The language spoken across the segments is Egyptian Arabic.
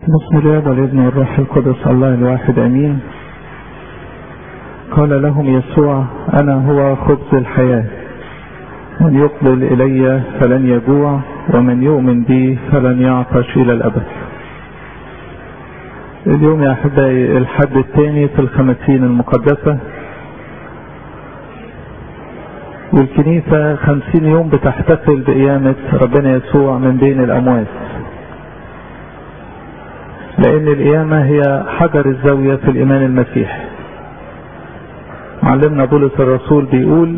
بسم الله والابن والروح القدس الله الواحد امين قال لهم يسوع انا هو خبز الحياة من يقبل الي فلن يجوع ومن يؤمن بي فلن يعطش الى الابد اليوم يا احبائي الحد الثاني في الخمسين المقدسة والكنيسة خمسين يوم بتحتفل بقيامة ربنا يسوع من بين الاموات لان القيامة هي حجر الزاوية في الايمان المسيحي معلمنا بولس الرسول بيقول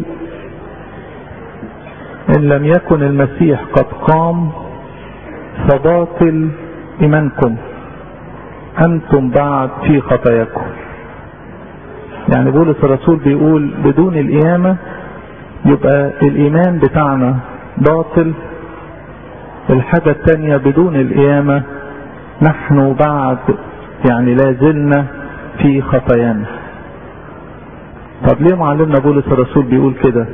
ان لم يكن المسيح قد قام فباطل ايمانكم انتم بعد في خطاياكم يعني بولس الرسول بيقول بدون القيامة يبقى الايمان بتاعنا باطل الحاجة التانية بدون القيامة نحن بعد يعني لا زلنا في خطايانا طب ليه معلمنا بولس الرسول بيقول كده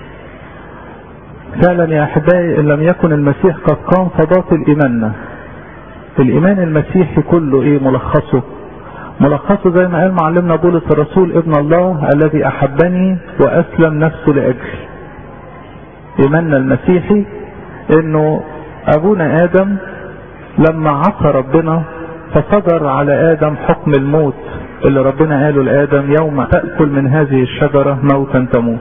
فعلا يا احبائي ان لم يكن المسيح قد قام فباطل ايماننا الايمان المسيحي كله ايه ملخصه ملخصه زي ما قال معلمنا بولس الرسول ابن الله الذي احبني واسلم نفسه لاجلي ايماننا المسيحي انه ابونا ادم لما عصى ربنا فصدر على ادم حكم الموت اللي ربنا قاله لادم يوم تاكل من هذه الشجره موتا تموت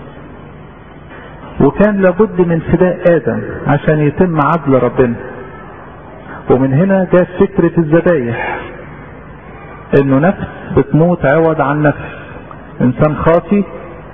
وكان لابد من فداء ادم عشان يتم عدل ربنا ومن هنا جاءت فكره الذبايح انه نفس بتموت عوض عن نفس انسان خاطي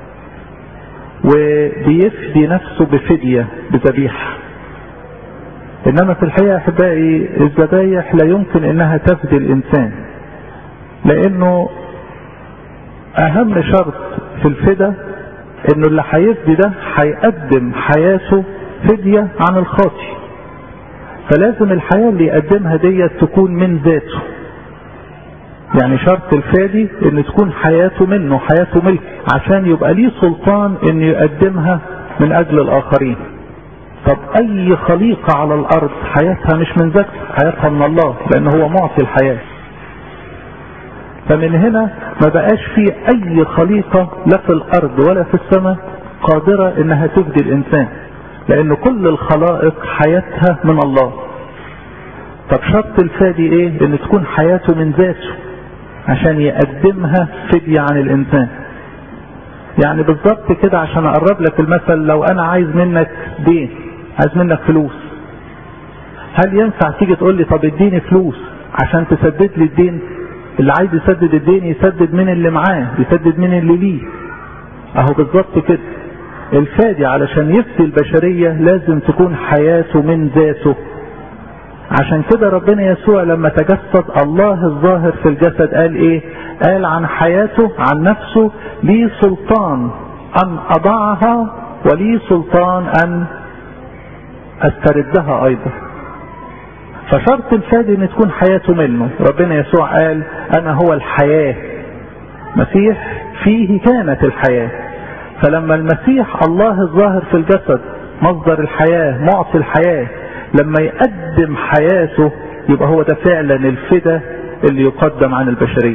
وبيفدي نفسه بفديه بذبيحه انما في الحقيقه احبائي الذبايح لا يمكن انها تفدي الانسان لانه اهم شرط في الفدا انه اللي هيفدي ده هيقدم حياته فدية عن الخاطي فلازم الحياة اللي يقدمها ديت تكون من ذاته يعني شرط الفادي ان تكون حياته منه حياته ملك عشان يبقى ليه سلطان انه يقدمها من اجل الاخرين طب اي خليقة على الارض حياتها مش من ذاتها حياتها من الله لان هو معطي الحياة فمن هنا ما بقاش في اي خليقة لا في الارض ولا في السماء قادرة انها تفدي الانسان لان كل الخلائق حياتها من الله طب شرط الفادي ايه ان تكون حياته من ذاته عشان يقدمها فدية عن الانسان يعني بالظبط كده عشان اقرب لك المثل لو انا عايز منك دين عايز منك فلوس هل ينفع تيجي تقول لي طب اديني فلوس عشان تسدد لي الدين اللي عايز يسدد الدين يسدد من اللي معاه يسدد من اللي ليه اهو بالظبط كده الفادي علشان يفدي البشرية لازم تكون حياته من ذاته عشان كده ربنا يسوع لما تجسد الله الظاهر في الجسد قال ايه قال عن حياته عن نفسه لي سلطان ان اضعها ولي سلطان ان استردها ايضا فشرط الفادي ان تكون حياته منه ربنا يسوع قال انا هو الحياة مسيح فيه كانت الحياة فلما المسيح الله الظاهر في الجسد مصدر الحياة معطي الحياة لما يقدم حياته يبقى هو ده فعلا الفدا اللي يقدم عن البشرية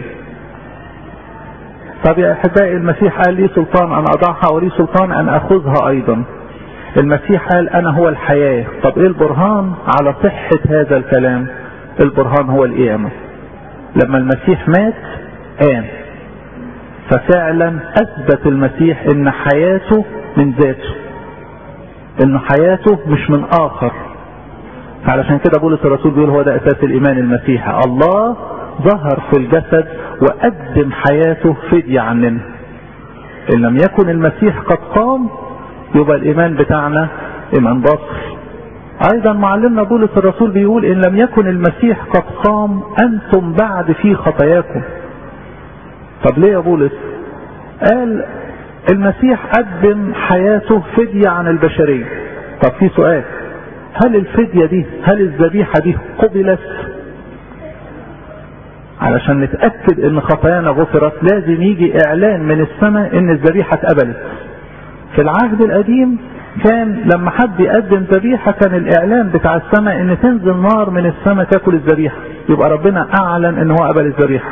طب يا احبائي المسيح قال لي سلطان ان اضعها ولي سلطان ان اخذها ايضا المسيح قال انا هو الحياة طب ايه البرهان على صحة هذا الكلام البرهان هو القيامة لما المسيح مات قام ففعلا اثبت المسيح ان حياته من ذاته ان حياته مش من اخر علشان كده بولس الرسول بيقول هو ده اساس الايمان المسيحي الله ظهر في الجسد وقدم حياته فدية عننا ان لم يكن المسيح قد قام يبقى الايمان بتاعنا ايمان باطل ايضا معلمنا بولس الرسول بيقول ان لم يكن المسيح قد قام انتم بعد في خطاياكم طب ليه يا بولس قال المسيح قدم حياته فدية عن البشرية طب في سؤال هل الفدية دي هل الذبيحة دي قبلت علشان نتأكد ان خطايانا غفرت لازم يجي اعلان من السماء ان الذبيحة اتقبلت في العهد القديم كان لما حد يقدم ذبيحة كان الإعلان بتاع السماء إن تنزل نار من السماء تاكل الذبيحة يبقى ربنا أعلن إن هو قبل الذبيحة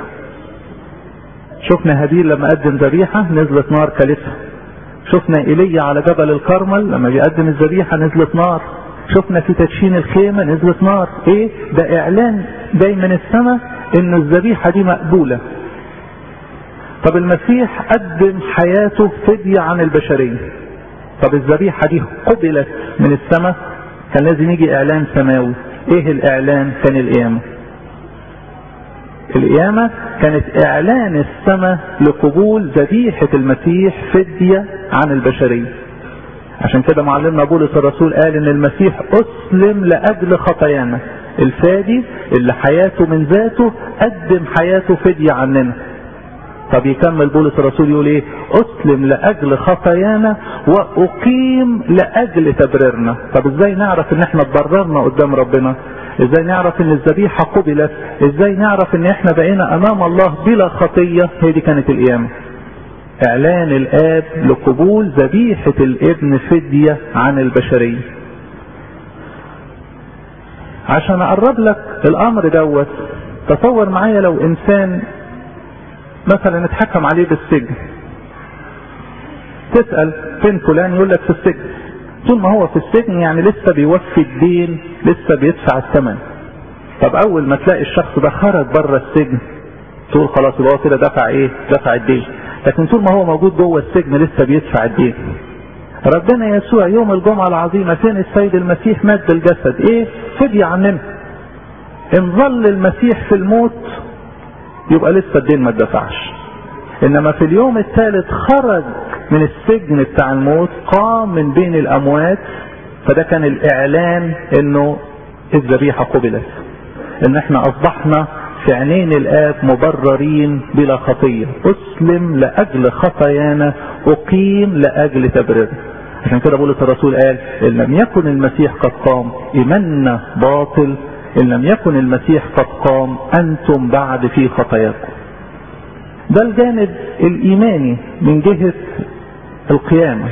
شفنا هابيل لما قدم ذبيحة نزلت نار كلتها شفنا ايليا على جبل الكرمل لما بيقدم الذبيحه نزلت نار شفنا في تدشين الخيمه نزلت نار ايه ده اعلان جاي من السماء ان الذبيحه دي مقبوله طب المسيح قدم حياته فدية عن البشرية طب الذبيحة دي قبلت من السماء كان لازم يجي اعلان سماوي ايه الاعلان كان القيامة القيامة كانت اعلان السماء لقبول ذبيحة المسيح فدية عن البشرية عشان كده معلمنا بولس الرسول قال ان المسيح اسلم لاجل خطايانا الفادي اللي حياته من ذاته قدم حياته فدية عننا طب يكمل بولس الرسول يقول ايه اسلم لاجل خطايانا واقيم لاجل تبريرنا طب ازاي نعرف ان احنا اتبررنا قدام ربنا ازاي نعرف ان الذبيحة قبلت ازاي نعرف ان احنا بقينا امام الله بلا خطية هي دي كانت القيامة اعلان الاب لقبول ذبيحة الابن فدية عن البشرية عشان اقرب لك الامر دوت تصور معايا لو انسان مثلا اتحكم عليه بالسجن تسأل فين فلان يقول لك في السجن طول ما هو في السجن يعني لسه بيوفي الدين لسه بيدفع الثمن طب اول ما تلاقي الشخص ده خرج بره السجن تقول خلاص يبقى هو كده دفع ايه دفع الدين لكن طول ما هو موجود جوه السجن لسه بيدفع الدين ربنا يسوع يوم الجمعة العظيمة فين السيد المسيح مد الجسد ايه فدية عننا ان ظل المسيح في الموت يبقى لسه الدين ما اتدفعش انما في اليوم الثالث خرج من السجن بتاع الموت قام من بين الاموات فده كان الاعلان انه الذبيحة قبلت ان احنا اصبحنا في عينين الاب مبررين بلا خطية اسلم لاجل خطايانا اقيم لاجل تبريرنا عشان كده بولس الرسول قال ان لم يكن المسيح قد قام ايماننا باطل ان لم يكن المسيح قد قام انتم بعد في خطاياكم ده الجانب الايماني من جهة القيامة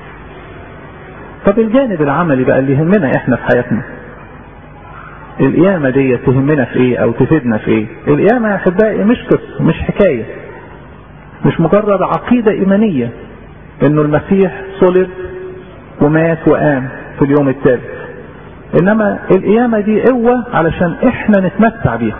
طب الجانب العملي بقى اللي يهمنا احنا في حياتنا القيامة دي تهمنا في ايه او تفيدنا في ايه القيامة يا احبائي مش قصة مش حكاية مش مجرد عقيدة ايمانية انه المسيح صلب ومات وقام في اليوم الثالث انما القيامة دي قوة علشان احنا نتمتع بيها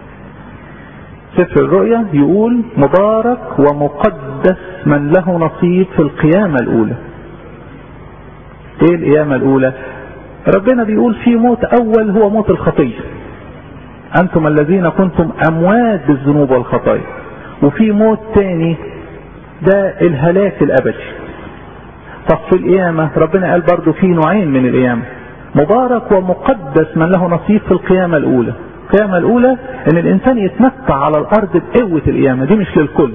سفر الرؤيا يقول مبارك ومقدس من له نصيب في القيامة الاولى ايه القيامة الاولى ربنا بيقول في موت اول هو موت الخطية انتم الذين كنتم اموات بالذنوب والخطايا وفي موت تاني ده الهلاك الابدي طب في القيامة ربنا قال برضو في نوعين من القيامة مبارك ومقدس من له نصيب في القيامة الاولى القيامة الاولى ان الانسان يتمتع على الارض بقوة القيامة دي مش للكل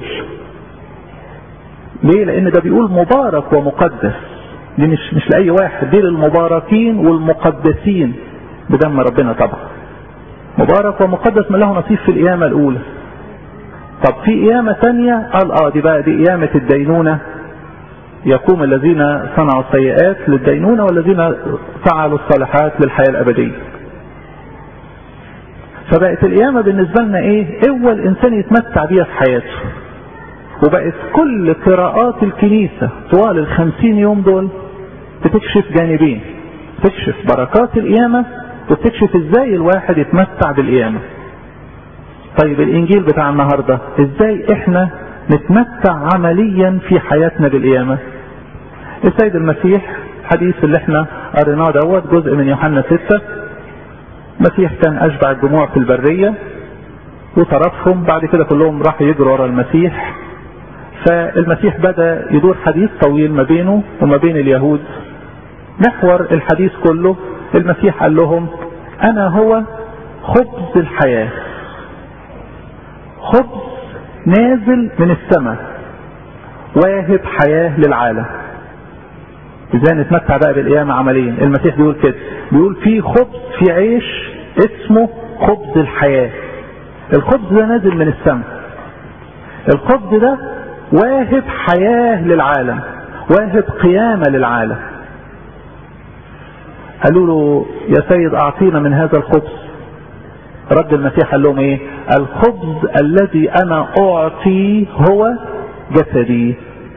ليه لان ده بيقول مبارك ومقدس دي مش مش لاي واحد دي للمباركين والمقدسين بدم ربنا طبعا مبارك ومقدس من له نصيب في القيامة الاولى طب في قيامة تانية قال اه دي بقى دي قيامة الدينونة يقوم الذين صنعوا السيئات للدينونة والذين فعلوا الصالحات للحياة الأبدية فبقت القيامة بالنسبة لنا ايه قوة الانسان يتمتع بيها في حياته وبقت كل قراءات الكنيسة طوال الخمسين يوم دول بتكشف جانبين تكشف بركات القيامة وبتكشف ازاي الواحد يتمتع بالقيامة طيب الانجيل بتاع النهاردة ازاي احنا نتمتع عمليا في حياتنا بالقيامة السيد المسيح حديث اللي احنا قريناه دوت جزء من يوحنا ستة المسيح كان اشبع الجموع في البرية وطردهم بعد كده كلهم راحوا يجروا ورا المسيح فالمسيح بدأ يدور حديث طويل ما بينه وما بين اليهود محور الحديث كله المسيح قال لهم انا هو خبز الحياة خبز نازل من السماء واهب حياة للعالم ازاي نتمتع بقى بالقيامة عمليا المسيح بيقول كده بيقول في خبز في عيش اسمه خبز الحياة الخبز ده نازل من السماء الخبز ده واهب حياة للعالم واهب قيامة للعالم قالوا له يا سيد اعطينا من هذا الخبز رد المسيح قال لهم ايه الخبز الذي انا اعطي هو جسدي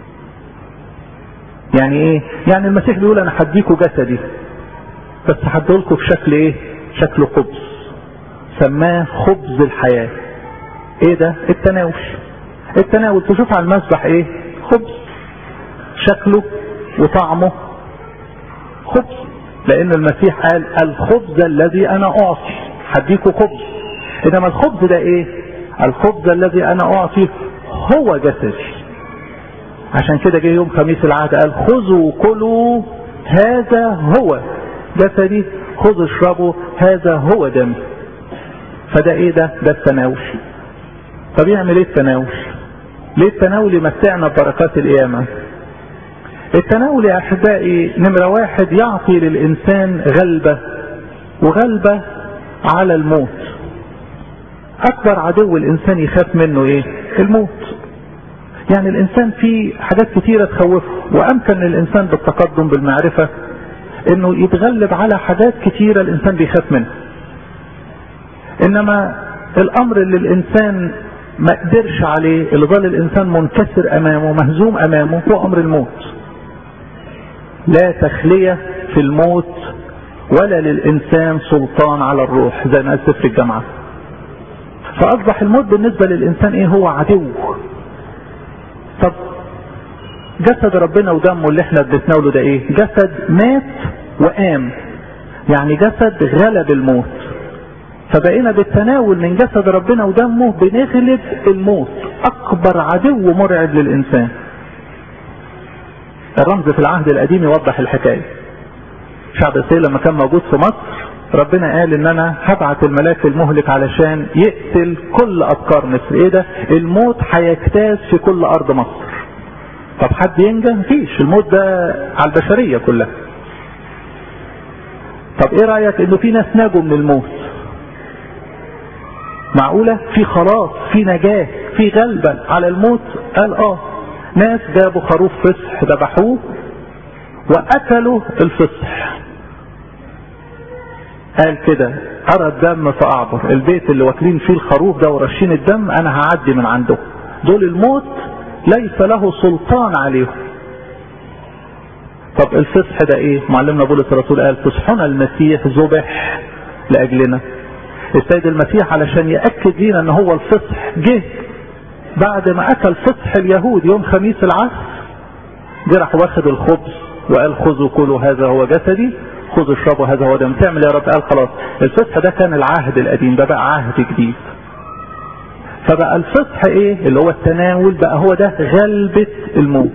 يعني ايه يعني المسيح بيقول انا هديكوا جسدي بس هديلكوا في شكل ايه شكل خبز سماه خبز الحياة ايه ده التناول التناول تشوف على المسبح ايه خبز شكله وطعمه خبز لان المسيح قال الخبز الذي انا اعطي هديكوا خبز انما الخبز ده ايه الخبز الذي انا اعطي هو جسدي عشان كده جه يوم خميس العهد قال خذوا كلوا هذا هو جسدي خذوا اشربوا هذا هو دمي فده ايه ده ده التناول طب يعمل ايه التناول ليه التناول يمتعنا ببركات القيامة التناول يا احبائي نمرة واحد يعطي للانسان غلبة وغلبة على الموت اكبر عدو الانسان يخاف منه ايه الموت يعني الانسان فيه حاجات كتيرة تخوفه وامكن للانسان بالتقدم بالمعرفة انه يتغلب على حاجات كتيرة الانسان بيخاف منها انما الامر اللي الانسان ما قدرش عليه اللي ظل الانسان منكسر امامه مهزوم امامه هو امر الموت لا تخلية في الموت ولا للانسان سلطان على الروح زي ما قال سفر الجامعة فاصبح الموت بالنسبة للانسان ايه هو عدو طب جسد ربنا ودمه اللي احنا بنتناوله ده ايه جسد مات وقام يعني جسد غلب الموت فبقينا بالتناول من جسد ربنا ودمه بنغلب الموت اكبر عدو مرعب للانسان الرمز في العهد القديم يوضح الحكاية شعب اسرائيل لما كان موجود في مصر ربنا قال ان انا هبعت الملاك المهلك علشان يقتل كل افكار مصر ايه ده الموت هيجتاز في كل ارض مصر طب حد ينجى مفيش الموت ده على البشرية كلها طب ايه رأيك انه في ناس نجوا من الموت معقولة في خلاص في نجاة في غلبة على الموت قال اه ناس جابوا خروف فصح ذبحوه واكلوا الفصح قال كده ارى الدم فاعبر البيت اللي واكلين فيه الخروف ده ورشين الدم انا هعدي من عنده دول الموت ليس له سلطان عليهم طب الفصح ده ايه معلمنا بولس الرسول قال فصحنا المسيح ذبح لاجلنا السيد المسيح علشان يأكد لنا ان هو الفصح جه بعد ما اكل فصح اليهود يوم خميس العصر جه راح واخد الخبز وقال خذوا كلوا هذا هو جسدي خذوا اشربوا هذا هو دم تعمل يا رب قال خلاص الفصح ده كان العهد القديم ده بقى عهد جديد فبقى الفصح ايه اللي هو التناول بقى هو ده غلبة الموت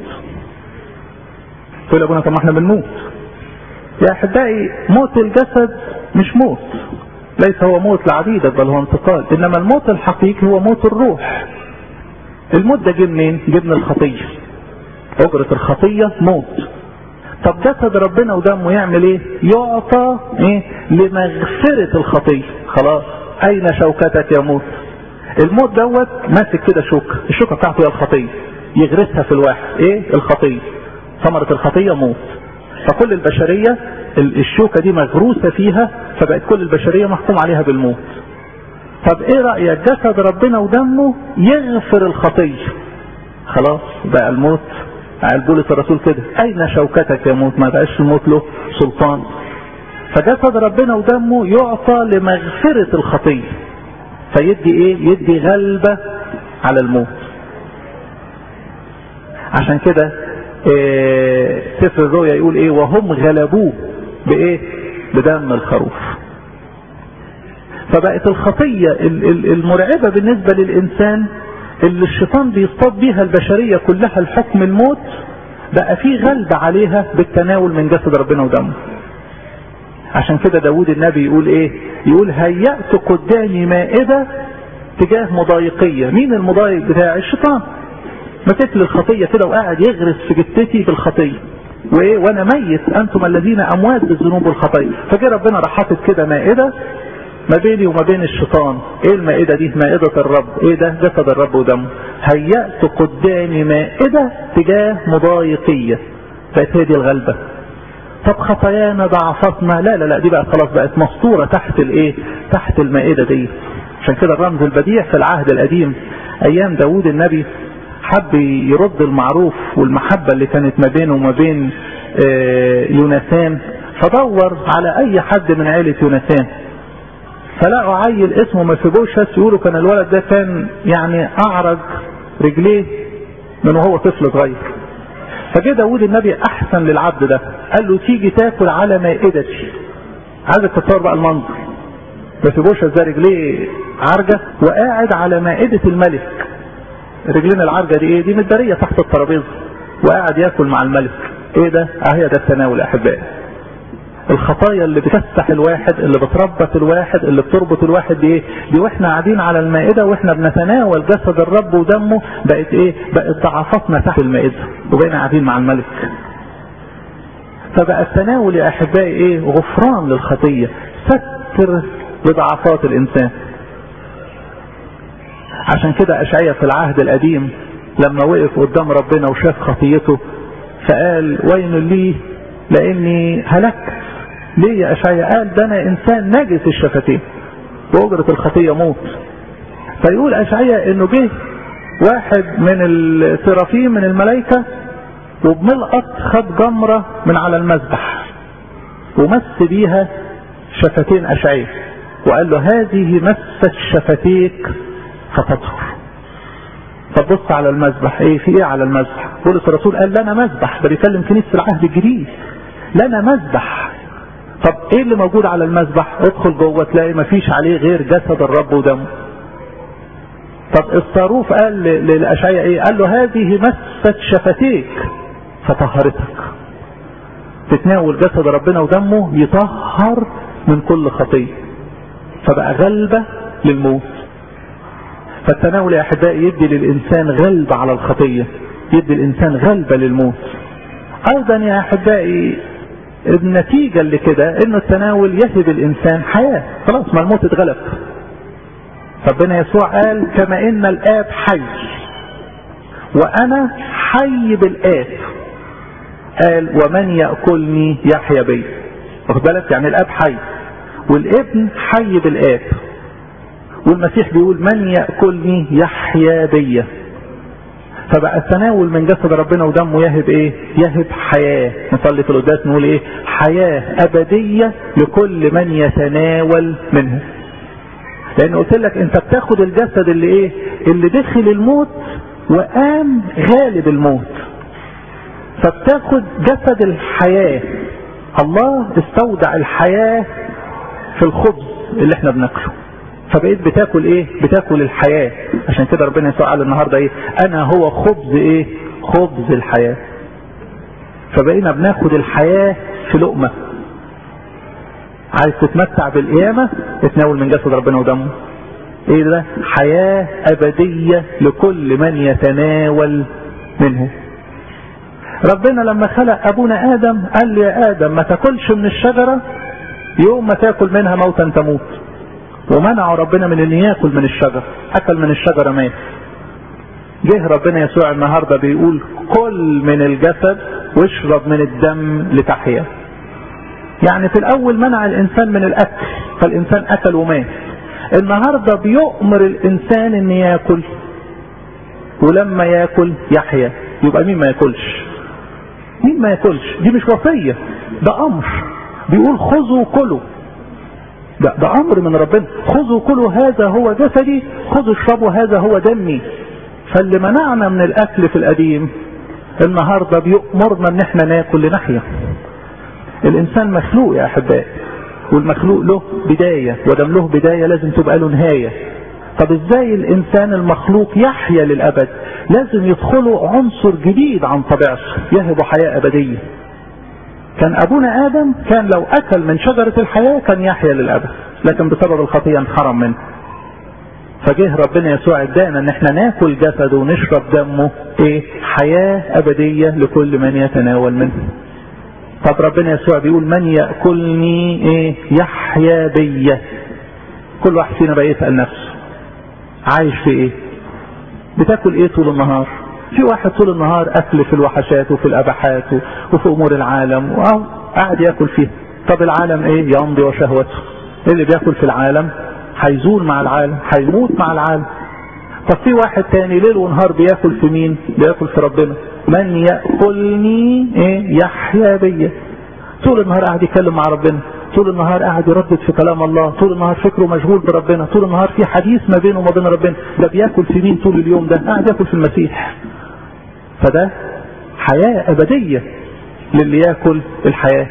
تقول ابونا طب ما احنا بنموت يا احبائي موت الجسد مش موت ليس هو موت لعبيدك بل هو انتقال انما الموت الحقيقي هو موت الروح الموت ده جه منين جه من الخطيه اجرة الخطية موت طب جسد ربنا ودمه يعمل ايه يعطى ايه لمغفرة الخطية خلاص اين شوكتك يا موت الموت دوت ماسك كده شوكة الشوكة بتاعته هي الخطية يغرسها في الواحد ايه الخطية ثمرة الخطية موت فكل البشرية الشوكة دي مغروسة فيها فبقت كل البشرية محكوم عليها بالموت طب ايه رأيك جسد ربنا ودمه يغفر الخطية خلاص بقى الموت قال بولس الرسول كده اين شوكتك يا موت ما بقاش الموت له سلطان فجسد ربنا ودمه يعطى لمغفرة الخطية فيدي ايه يدي غلبة على الموت عشان كده إيه سفر الرؤيا يقول ايه وهم غلبوه بايه بدم الخروف فبقت الخطية المرعبة بالنسبة للإنسان اللي الشيطان بيصطاد بيها البشرية كلها الحكم الموت بقى في غلبة عليها بالتناول من جسد ربنا ودمه عشان كده داود النبي يقول ايه يقول هيأت قدامي مائدة تجاه مضايقية مين المضايق بتاعي الشيطان مسك لي الخطية كده وقاعد يغرس في جتتي بالخطية وايه وانا ميت انتم الذين اموات بالذنوب والخطايا فجه ربنا راح حاطط كده مائده ما بيني وما بين الشيطان ايه المائده دي مائده الرب ايه ده جسد الرب ودمه هيأت قدامي مائده تجاه مضايقيه بقت هي دي الغلبه طب خطايانا ضعفتنا لا لا لا دي بقى خلاص بقت مسطوره تحت الايه تحت المائده دي عشان كده الرمز البديع في العهد القديم ايام داوود النبي حب يرد المعروف والمحبة اللي كانت ما بينه وما بين يونسان فدور على اي حد من عيلة يونسان فلقوا عيل اسمه مفيبوشس يقولوا كان الولد ده كان يعني اعرج رجليه من وهو طفل صغير فجه داود النبي احسن للعبد ده قال له تيجي تاكل على مائدتي عايزك تتصور بقى المنظر مفيبوشس ده رجليه عرجة وقاعد على مائدة الملك رجلين العرجة دي ايه دي متدارية تحت الترابيزة وقاعد ياكل مع الملك ايه ده اهي ده التناول يا احبائي الخطايا اللي بتفتح الواحد اللي بتربط الواحد اللي بتربط الواحد دي ايه دي واحنا قاعدين على المائدة واحنا بنتناول جسد الرب ودمه بقت ايه بقت ضعفاتنا تحت المائدة وبقينا قاعدين مع الملك فبقى التناول يا احبائي ايه غفران للخطية ستر لضعفات الانسان عشان كده اشعيا في العهد القديم لما وقف قدام ربنا وشاف خطيته فقال ويل لي لاني هلكت ليه يا اشعيا قال ده انا انسان نجس الشفتين واجرة الخطية موت فيقول اشعيا انه جه واحد من السرافيم من الملائكة وبملقط خد جمرة من على المذبح ومس بيها شفتين اشعيا وقال له هذه مست شفتيك فتطهر طب بص على المذبح ايه في ايه على المذبح بولس الرسول قال لنا مذبح ده بيكلم كنيسه العهد الجديد لنا مذبح طب ايه اللي موجود على المذبح ادخل جوه تلاقي مفيش عليه غير جسد الرب ودمه طب الصاروف قال للاشعياء ايه قال له هذه مست شفتيك فطهرتك تتناول جسد ربنا ودمه يطهر من كل خطيه فبقى غلبه للموت فالتناول يا احبائي يدي للانسان غلبة على الخطية يدي الانسان غلبة للموت ايضا يا احبائي النتيجة اللي كده انه التناول يهب الانسان حياة خلاص ما الموت اتغلب ربنا يسوع قال كما ان الاب حي وانا حي بالاب قال ومن يأكلني يحيا بي واخد بالك يعني الاب حي والابن حي بالاب والمسيح بيقول من يأكلني يحيا بيا فبقى التناول من جسد ربنا ودمه يهب ايه يهب حياة نصلي في القداس نقول ايه حياة ابدية لكل من يتناول منه لان قلت لك انت بتاخد الجسد اللي ايه اللي دخل الموت وقام غالب الموت فبتاخد جسد الحياة الله استودع الحياة في الخبز اللي احنا بناكله فبقيت بتاكل ايه بتاكل الحياة عشان كده ربنا يسوع قال النهاردة ايه انا هو خبز ايه خبز الحياة فبقينا بناخد الحياة في لقمة عايز تتمتع بالقيامة اتناول من جسد ربنا ودمه ايه ده حياة ابدية لكل من يتناول منه ربنا لما خلق ابونا ادم قال له يا ادم ما تاكلش من الشجرة يوم ما تاكل منها موتا تموت ومنعوا ربنا من ان ياكل من الشجر اكل من الشجرة مات جه ربنا يسوع النهاردة بيقول كل من الجسد واشرب من الدم لتحيا يعني في الاول منع الانسان من الاكل فالانسان اكل ومات النهاردة بيؤمر الانسان ان ياكل ولما ياكل يحيا يبقى مين ما ياكلش مين ما ياكلش دي مش وصية ده امر بيقول خذوا كلوا ده, ده امر من ربنا خذوا كلوا هذا هو جسدي خذوا اشربوا هذا هو دمي فاللي منعنا من الاكل في القديم النهارده بيأمرنا ان احنا ناكل لنحيا الانسان مخلوق يا احبائي والمخلوق له بداية ودم له بداية لازم تبقى له نهاية طب ازاي الانسان المخلوق يحيا للابد لازم يدخله عنصر جديد عن طبيعته يهب حياة ابدية كان ابونا ادم كان لو اكل من شجرة الحياة كان يحيا للابد لكن بسبب الخطية انحرم منه فجه ربنا يسوع ادانا ان احنا ناكل جسده ونشرب دمه ايه حياة ابدية لكل من يتناول منه طب ربنا يسوع بيقول من يأكلني ايه يحيا بيا كل واحد فينا بقى يسأل نفسه عايش في ايه بتاكل ايه طول النهار في واحد طول النهار اكل في الوحشات وفي الاباحات وفي امور العالم قاعد ياكل فيها طب العالم ايه يمضي وشهوته اللي بياكل في العالم هيزول مع العالم هيموت مع العالم طب في واحد تاني ليل ونهار بياكل في مين بياكل في ربنا من ياكلني ايه يحيا بيا طول النهار قاعد يتكلم مع ربنا طول النهار قاعد يردد في كلام الله طول النهار فكره مشغول بربنا طول النهار في حديث ما بينه وما بين ربنا ده بياكل في مين طول اليوم ده قاعد ياكل في المسيح فده حياة أبدية للي ياكل الحياة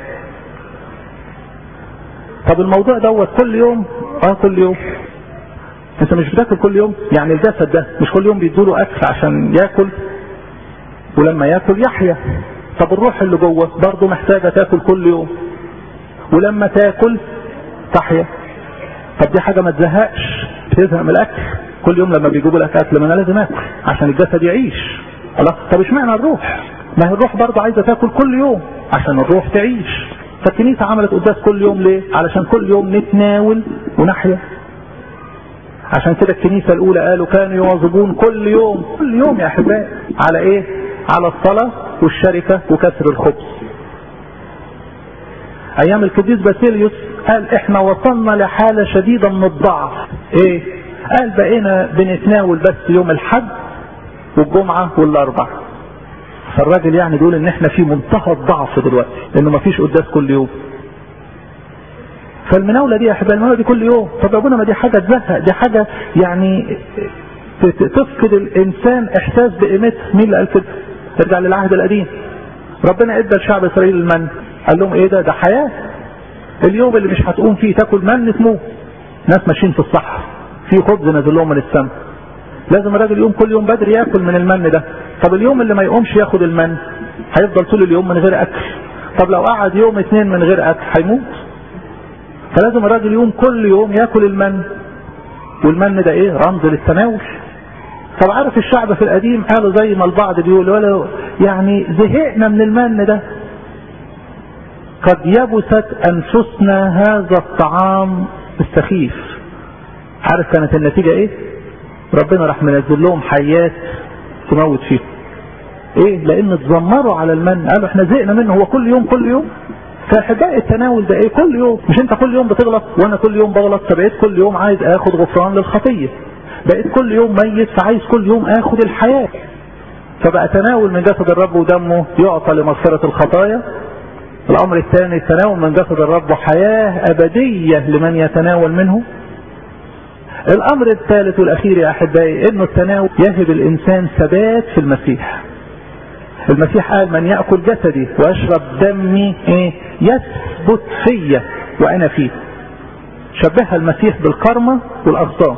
طب الموضوع دوت كل يوم اه كل يوم انت مش بتاكل كل يوم يعني الجسد ده مش كل يوم بيدوله اكل عشان ياكل ولما ياكل يحيا طب الروح اللي جوه برضه محتاجه تاكل كل يوم ولما تاكل تحيا طب دي حاجه ما تزهقش بتزهق من الاكل كل يوم لما بيجيبوا لك اكل ما انا لازم اكل عشان الجسد يعيش الله طب اشمعنى الروح ما هي الروح برضه عايزه تاكل كل يوم عشان الروح تعيش فالكنيسه عملت قداس كل يوم ليه علشان كل يوم نتناول ونحيا عشان كده الكنيسة الأولى قالوا كانوا يواظبون كل يوم كل يوم يا أحبائي على إيه؟ على الصلاة والشركة وكسر الخبز. أيام القديس باسيليوس قال إحنا وصلنا لحالة شديدة من الضعف. إيه؟ قال بقينا بنتناول بس يوم الحد والجمعة والأربع. فالراجل يعني بيقول إن إحنا في منتهى الضعف دلوقتي، إنه مفيش قداس كل يوم. فالمناوله دي يا احبائي المناوله دي كل يوم طب يا ابونا ما دي حاجه تزهق دي حاجه يعني تفقد الانسان احساس بقيمتها مين اللي قال كده؟ ارجع للعهد القديم ربنا ادى لشعب اسرائيل المن قال لهم ايه ده ده حياه اليوم اللي مش هتقوم فيه تاكل من تموت ناس ماشيين في الصحراء في خبز نازل لهم من السماء لازم الراجل يقوم كل يوم بدري ياكل من المن ده طب اليوم اللي ما يقومش ياخد المن هيفضل طول اليوم من غير اكل طب لو قعد يوم اتنين من غير اكل هيموت فلازم الراجل يوم كل يوم ياكل المن والمن ده ايه رمز للتناول طب عارف الشعب في القديم قالوا زي ما البعض بيقول ولا يعني زهقنا من المن ده قد يبست انفسنا هذا الطعام السخيف عارف كانت النتيجة ايه ربنا راح منزل لهم حيات تموت فيهم ايه لان اتذمروا على المن قالوا احنا زهقنا منه هو كل يوم كل يوم فاحبائي التناول ده ايه كل يوم مش انت كل يوم بتغلط وانا كل يوم بغلط فبقيت كل يوم عايز اخد غفران للخطيه بقيت كل يوم ميت فعايز كل يوم اخد الحياه فبقى تناول من جسد الرب ودمه يعطى لمغفره الخطايا الامر الثاني التناول من جسد الرب حياه ابديه لمن يتناول منه الامر الثالث والاخير يا احبائي انه التناول يهب الانسان ثبات في المسيح المسيح قال من يأكل جسدي ويشرب دمي ايه يثبت فيا وانا فيه شبهها المسيح بالكرمة والاغصان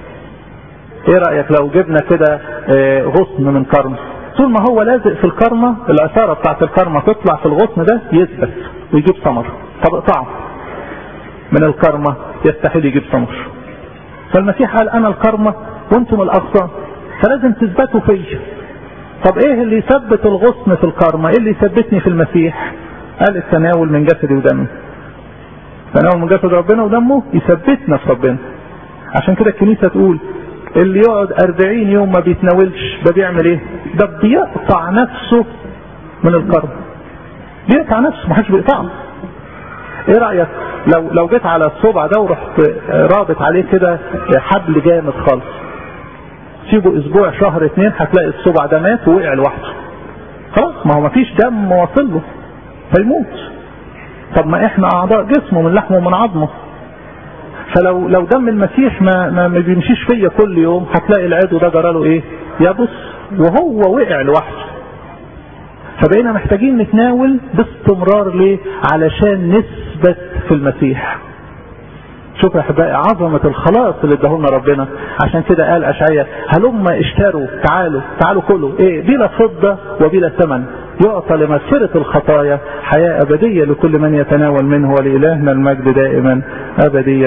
ايه رأيك لو جبنا كده اه غصن من كرم طول ما هو لازق في الكرمة العصارة بتاعت الكرمة تطلع في الغصن ده يثبت ويجيب ثمر طب اقطعه من الكرمة يستحيل يجيب ثمر فالمسيح قال انا الكرمة وانتم الاغصان فلازم تثبتوا فيا طب ايه اللي يثبت الغصن في الكرمة ايه اللي يثبتني في المسيح قال التناول من جسدي ودمي تناول من جسد ربنا ودمه يثبتنا في ربنا عشان كده الكنيسة تقول اللي يقعد أربعين يوم ما بيتناولش ده بيعمل ايه ده بيقطع نفسه من الكرم بيقطع نفسه ما حدش بيقطعه ايه رأيك لو لو جيت على الصبع ده ورحت رابط عليه كده حبل جامد خالص سيبه اسبوع شهر اتنين هتلاقي الصبع ده مات ووقع لوحده خلاص ما هو مفيش دم واصل له فيموت طب ما احنا اعضاء جسمه من لحمه ومن عظمه فلو لو دم المسيح ما ما, ما بيمشيش فيا كل يوم هتلاقي العضو ده جرى له ايه يبص وهو وقع لوحده فبقينا محتاجين نتناول باستمرار ليه علشان نثبت في المسيح شوف يا احبائي عظمة الخلاص اللي اداهولنا ربنا عشان كده قال اشعياء هلم اشتروا تعالوا تعالوا كلوا ايه بلا فضة وبلا ثمن يعطى لمغفرة الخطايا حياة أبدية لكل من يتناول منه ولإلهنا المجد دائما أبديا